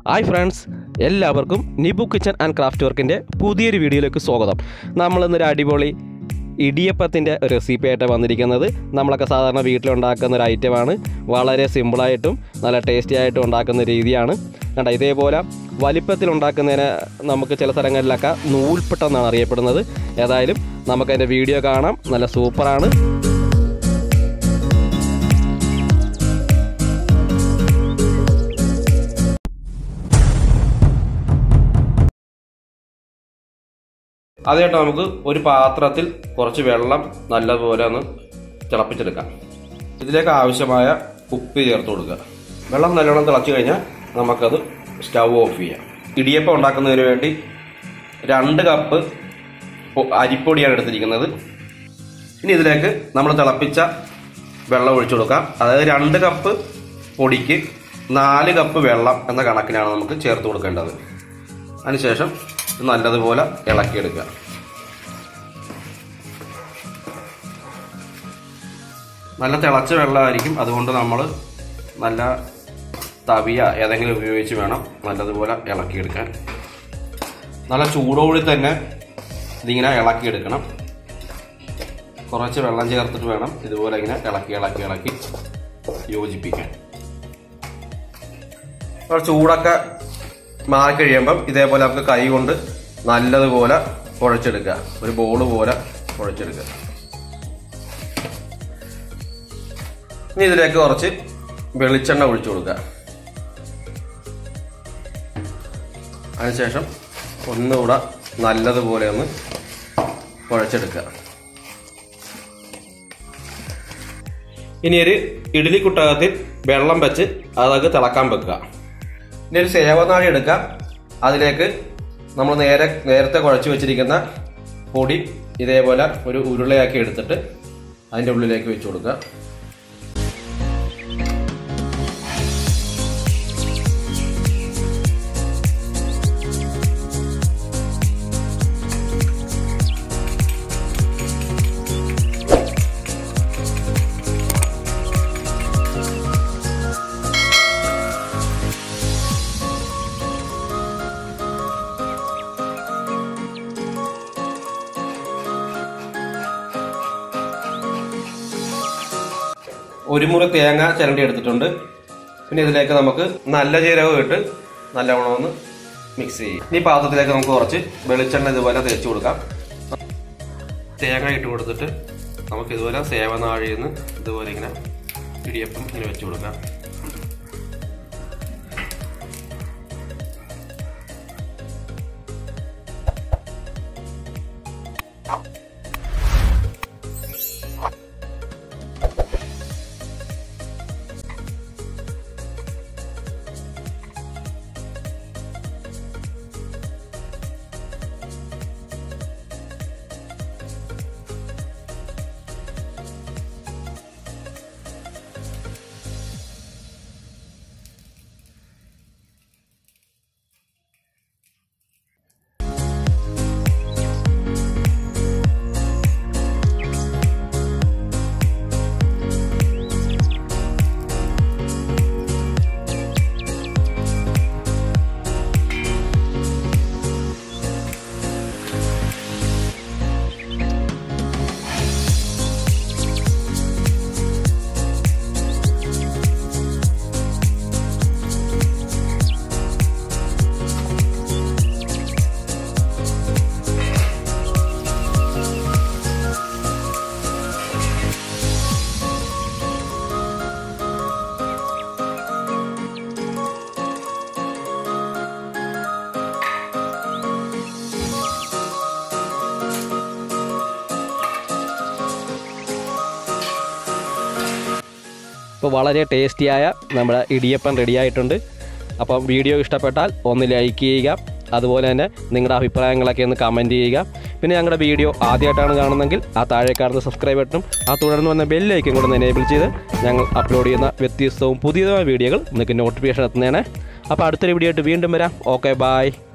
hi friends എല്ലാവർക്കും Nibu kitchen and craft വർക്കിൻ്റെ പുതിയൊരു വീഡിയോയിലേക്ക് സ്വാഗതം നമ്മളിന്നൊരു അടിപൊളി ഇടിയപ്പത്തിൻ്റെ റെസിപ്പി ആയിട്ട് വന്നിരിക്കുന്നത് നമ്മളൊക്കെ സാധാരണ വീട്ടിലുണ്ടാക്കുന്ന ഒരു ഐറ്റമാണ് വളരെ സിമ്പിളായിട്ടും നല്ല ടേസ്റ്റി ആയിട്ടും ഉണ്ടാക്കുന്ന രീതിയാണ് കണ്ട ഇതേപോലെ വലിപ്പത്തിൽ ഉണ്ടാക്കുന്നതിന് നമുക്ക് ചില സ്ഥലങ്ങളിലൊക്കെ നൂൽപ്പെട്ടെന്നാണ് അറിയപ്പെടുന്നത് ഏതായാലും നമുക്കതിൻ്റെ വീഡിയോ കാണാം നല്ല സൂപ്പറാണ് ആദ്യമായിട്ട് നമുക്ക് ഒരു പാത്രത്തിൽ കുറച്ച് വെള്ളം നല്ലതുപോലെ ഒന്ന് തിളപ്പിച്ചെടുക്കാം ഇതിലേക്ക് ആവശ്യമായ ഉപ്പ് ചേർത്ത് കൊടുക്കുക വെള്ളം നല്ലോണം തിളച്ചു കഴിഞ്ഞാൽ നമുക്കത് സ്റ്റൗ ഓഫ് ചെയ്യാം ഇടിയപ്പം ഉണ്ടാക്കുന്നതിന് വേണ്ടി രണ്ട് കപ്പ് പൊ- അരിപ്പൊടിയാണ് എടുത്തിരിക്കുന്നത് ഇനി ഇതിലേക്ക് നമ്മൾ തിളപ്പിച്ച വെള്ളം ഒഴിച്ചു കൊടുക്കാം അതായത് രണ്ട് കപ്പ് പൊടിക്ക് നാല് കപ്പ് വെള്ളം എന്ന കണക്കിനാണ് നമുക്ക് ചേർത്ത് കൊടുക്കേണ്ടത് അതിനുശേഷം ഇത് നല്ലതുപോലെ ഇളക്കിയെടുക്കുക നല്ല തിളച്ച വെള്ളമായിരിക്കും അതുകൊണ്ട് നമ്മൾ നല്ല തവിയ ഏതെങ്കിലും ഉപയോഗിച്ച് വേണം നല്ലതുപോലെ ഇളക്കിയെടുക്കാൻ നല്ല ചൂടോടി തന്നെ ഇതിങ്ങനെ ഇളക്കിയെടുക്കണം കുറച്ച് വെള്ളം ചേർത്തിട്ട് വേണം ഇതുപോലെ ഇങ്ങനെ ഇളക്കി ഇളക്കി ഇളക്കി യോജിപ്പിക്കാൻ അപ്പോൾ ചൂടൊക്കെ മാറി കഴിയുമ്പം ഇതേപോലെ നമുക്ക് കൈ കൊണ്ട് നല്ലതുപോലെ കുഴച്ചെടുക്കുക ഒരു ബോള് പോലെ കുഴച്ചെടുക്കുക ഇനി ഇതിലേക്ക് കുറച്ച് വെളിച്ചെണ്ണ ഒഴിച്ചു കൊടുക്കുക അതിനുശേഷം ഒന്നുകൂടെ നല്ലതുപോലെ ഒന്ന് കുഴച്ചെടുക്കുക ഇനി ഒരു ഇഡ്ഡലി കുട്ടകത്തിൽ വെള്ളം വെച്ച് അതൊക്കെ തിളക്കാൻ വെക്കുക ഇനി ഒരു സേവനാഴി എടുക്കാം അതിലേക്ക് നമ്മൾ നേരെ നേരത്തെ കുഴച്ച് വെച്ചിരിക്കുന്ന പൊടി ഇതേപോലെ ഒരു ഉരുളയാക്കി എടുത്തിട്ട് അതിൻ്റെ ഉള്ളിലേക്ക് വെച്ച് കൊടുക്കുക ഒരു മുറി തേങ്ങ ചിരണ്ടി എടുത്തിട്ടുണ്ട് പിന്നെ ഇതിലേക്ക് നമുക്ക് നല്ല ജീരകം ഇട്ട് നല്ലവണ്ണം ഒന്ന് മിക്സ് ചെയ്യും ഇനി പാത്രത്തിലേക്ക് നമുക്ക് കുറച്ച് വെളിച്ചെണ്ണ ഇതുപോലെ തേച്ച് കൊടുക്കാം തേങ്ങ ഇട്ട് കൊടുത്തിട്ട് നമുക്ക് ഇതുപോലെ സേവനാഴിയിൽ നിന്ന് ഇതുപോലെ ഇങ്ങനെ ഇടിയപ്പം ഇങ്ങനെ വെച്ച് കൊടുക്കാം ഇപ്പോൾ വളരെ ടേസ്റ്റിയായ നമ്മുടെ ഇടിയപ്പം റെഡി ആയിട്ടുണ്ട് അപ്പം വീഡിയോ ഇഷ്ടപ്പെട്ടാൽ ഒന്ന് ലൈക്ക് ചെയ്യുക അതുപോലെ തന്നെ നിങ്ങളുടെ അഭിപ്രായങ്ങളൊക്കെ ഒന്ന് കമൻറ്റ് ചെയ്യുക പിന്നെ ഞങ്ങളുടെ വീഡിയോ ആദ്യമായിട്ടാണ് കാണുന്നതെങ്കിൽ ആ താഴെ കാണുന്ന സബ്സ്ക്രൈബ് ബട്ടണും ആ തുടർന്ന് വന്ന ബെല്ലൈക്കും കൂടെ ഒന്ന് എനേബിൾ ചെയ്ത് ഞങ്ങൾ അപ്ലോഡ് ചെയ്യുന്ന വ്യത്യസ്തവും പുതിയതുമായ വീഡിയോകൾ നിങ്ങൾക്ക് നോട്ടിഫിക്കേഷൻ എത്തുന്നതാണ് അപ്പോൾ അടുത്തൊരു വീഡിയോ ആയിട്ട് വീണ്ടും വരാം ഓക്കെ ബായ്